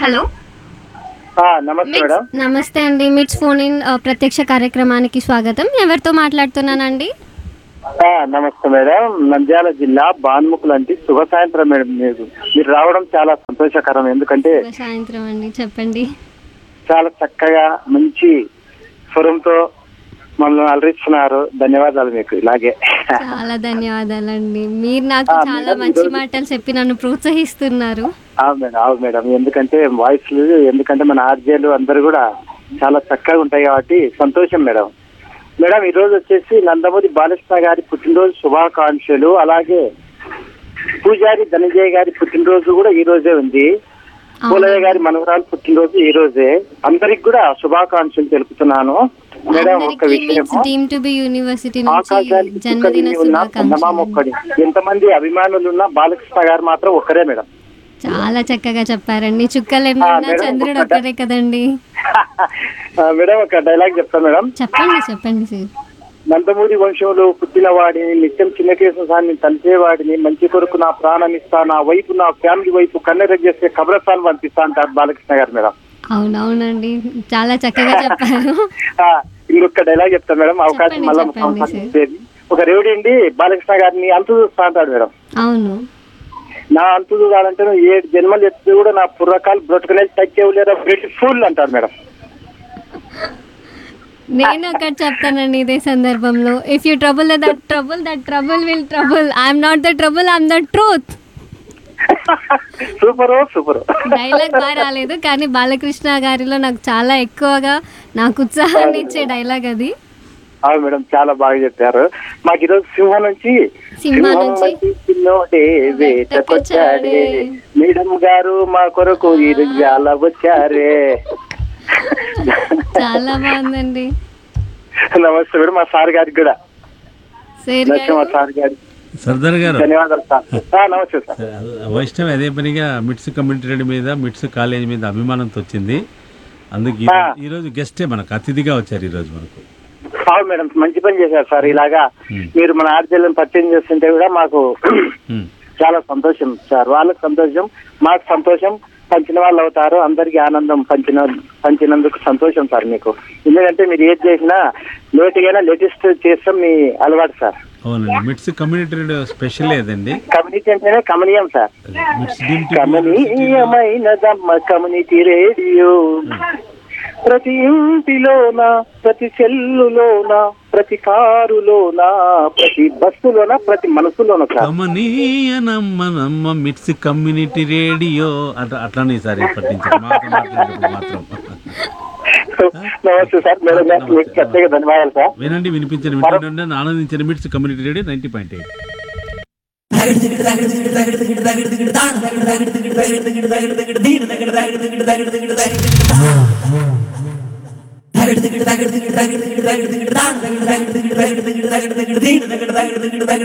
Hello ఆ, నమస్తే madam నమస్తే అండి మిట్స్ ఫోన్ ఇన్ ఆ, ప్రత్యక్ష కార్యక్రమానికి స్వాగతం ఎవరితో మాట్లాడుతున్నానండి ఆ, నమస్తే మేడం నంద్యాల జిల్లా బాన్ముఖులు అంటే శుభ సాయంత్రం మేడం మీరు మీరు రావడం చాలా సంతోషకరం ఎందుకంటే శుభ సాయంత్రం అండి చెప్పండి చాలా చక్కగా మంచి స్వరంతో మమ్మల్ని అలరిస్తున్నారు ధన్యవాదాలు మీకు ఇలాగే చాలా ధన్యవాదాలండి మీరు నాకు ఆ, చాలా మేడం, మంచి ఈరోజు- మాటలు చెప్పి నన్ను ప్రోత్సహిస్తున్నారు ఆ మేడం అవును మేడం ఎందుకంటే వాయిస్ ఎందుకంటే మన ఆర్జేలు అందరు కూడా చాలా చక్కగా ఉంటాయి కాబట్టి సంతోషం మేడం మేడం ఈ రోజు వచ్చేసి నందమూరి బాలకృష్ణ గారి పుట్టినరోజు శుభాకాంక్షలు అలాగే పూజారి ధనంజయ గారి పుట్టినరోజు కూడా ఈ రోజే ఉంది పూలయ్య గారి మనవరాలు పుట్టినరోజు ఈ రోజే అందరికి కూడా శుభాకాంక్షలు తెలుపుతున్నాను మేడం ఒక విషయము డీమ్ టు బి యూనివర్సిటీ నుంచి ఆకాశానికి జన్మదిన చుక్కలు ఉన్న చందమామ శుభాకాంక్షలు ఒక్కడి ఎంతమంది అభిమానులు ఉన్నా బాలకృష్ణ గారు మాత్రం ఒక్కరే మేడం చాలా చక్కగా చెప్పారండి చుక్కలు ఎన్నో ఆ, ఉన్నా మేడం, చంద్రుడు ఒక్కటే. ఒక్కడే కదండి ఆ, మేడం ఒక డైలాగ్ చెప్తా మేడం చెప్పండి చెప్పండి సార్ నందమూరి వంశంలో పుట్టినవాడిని నిత్యం చిన్నకేశాన్ని తలిచేవాడిని మంచి కొరకు నా ప్రాణం ఇస్తా నా వైపు నా ఫ్యామిలీ వైపు కన్నెరగేస్తే కబ్రస్థాన్ పంపిస్తా అంటారు బాలకృష్ణ గారు మేడం అవునవునండి చాలా చక్కగా చెప్పారు ఆ, ఇంకొక డైలాగ్ చెప్తా మేడం అవకాశం చెప్పండి, మళ్ళా చెప్పండి, అవకాశం సార్. ఇచ్చేది. ఒక రేవుడి అండి బాలకృష్ణ గారిని అంతు చూస్తా అంటాడు మేడం అవును నా అంతు చూడాలంటే నువ్వు ఏడు జన్మలు ఎత్తి కూడా నా పుర్రకాలు బ్రతుకునే తగ్గేవులేరా బ్యూటిఫుల్ అంటాడు మేడం నేను ఒకటి చెప్తానండి ఇదే సందర్భంలో if you trouble that trouble that trouble will trouble I'm not the trouble I'm the truth super super dialogue బాగా రాలేదు కానీ బాలకృష్ణ గారిలో నాకు చాలా ఎక్కువగా నాకు ఉత్సాహాన్ని ఇచ్చే డైలాగ్ అది అవును మేడం చాలా బాగా చెప్పారు మాకు ఈరోజు సింహం నుంచి సింహం నుంచి చిన్నోడే వేటకొచ్చాడే మేడం గారు మా కొరకు ఇరుగాల వచ్చారే చాలా బాగుందండి నమస్తే మేడం మా సార్ గారికి కూడా సేర్ నరసింహ సార్ గారికి సర్దార్ గారు ధన్యవాదాలు సార్ ఆ, నమస్తే సార్ వైష్ణవ్ అదే పనిగా మిట్స్ కమ్యూనిటీ రెడ్డి మీద మిట్స్ కాలేజ్ మీద అభిమానంతో వచ్చింది అందుకు ఈ- ఆ. ఈ రోజు గెస్టే మనకు అతిథిగా వచ్చారు ఈ రోజు మనకు అవును మేడం మంచి పని చేశారు సార్ ఇలాగా Hmm. మీరు మన ఆర్జీలను పరిచయం చేస్తుంటే కూడా మాకు ఉమ్. చాలా సంతోషం సార్ వాళ్ళకి సంతోషం మాకు సంతోషం పంచిన వాళ్ళు అవుతారు అందరికి ఆనందం పంచిన పంచినందుకు సంతోషం సార్ మీకు ఎందుకంటే మీరు ఏది చేసినా లేటుగా లేటెస్ట్ చేస్తాం మీ అలవాటు సార్ అవునండి మిట్స్ కమ్యూనిటీ రేడియో స్పెషల్ ఏదండి కమ్యూనిటీ అంటేనే కమనీయం సార్ మిట్స్ డీమ్ టు కమనీయమైనదమ్మ కమ్యూనిటీ రేడియో ప్రతి ఇంటిలోన ప్రతి సెల్లులోన ప్రతి కారులోన ప్రతి బస్సులోన ప్రతి మనసులోన సార్ కమనీయనమ్మ నమ్మ మిట్స్ కమ్యూనిటీ రేడియో అట్లా అట్లానే సార్ ఇప్పటి నుంచి మాతో మాట్లాడేటప్పుడు మాత్రం నమస్తే సార్ మేడం గారికి మీకు ప్రత్యేక ధన్యవాదాలు సార్ వినండి వినిపించండి వింటుండండి ఆనందించండి MITS community radio ninety point eight దగడ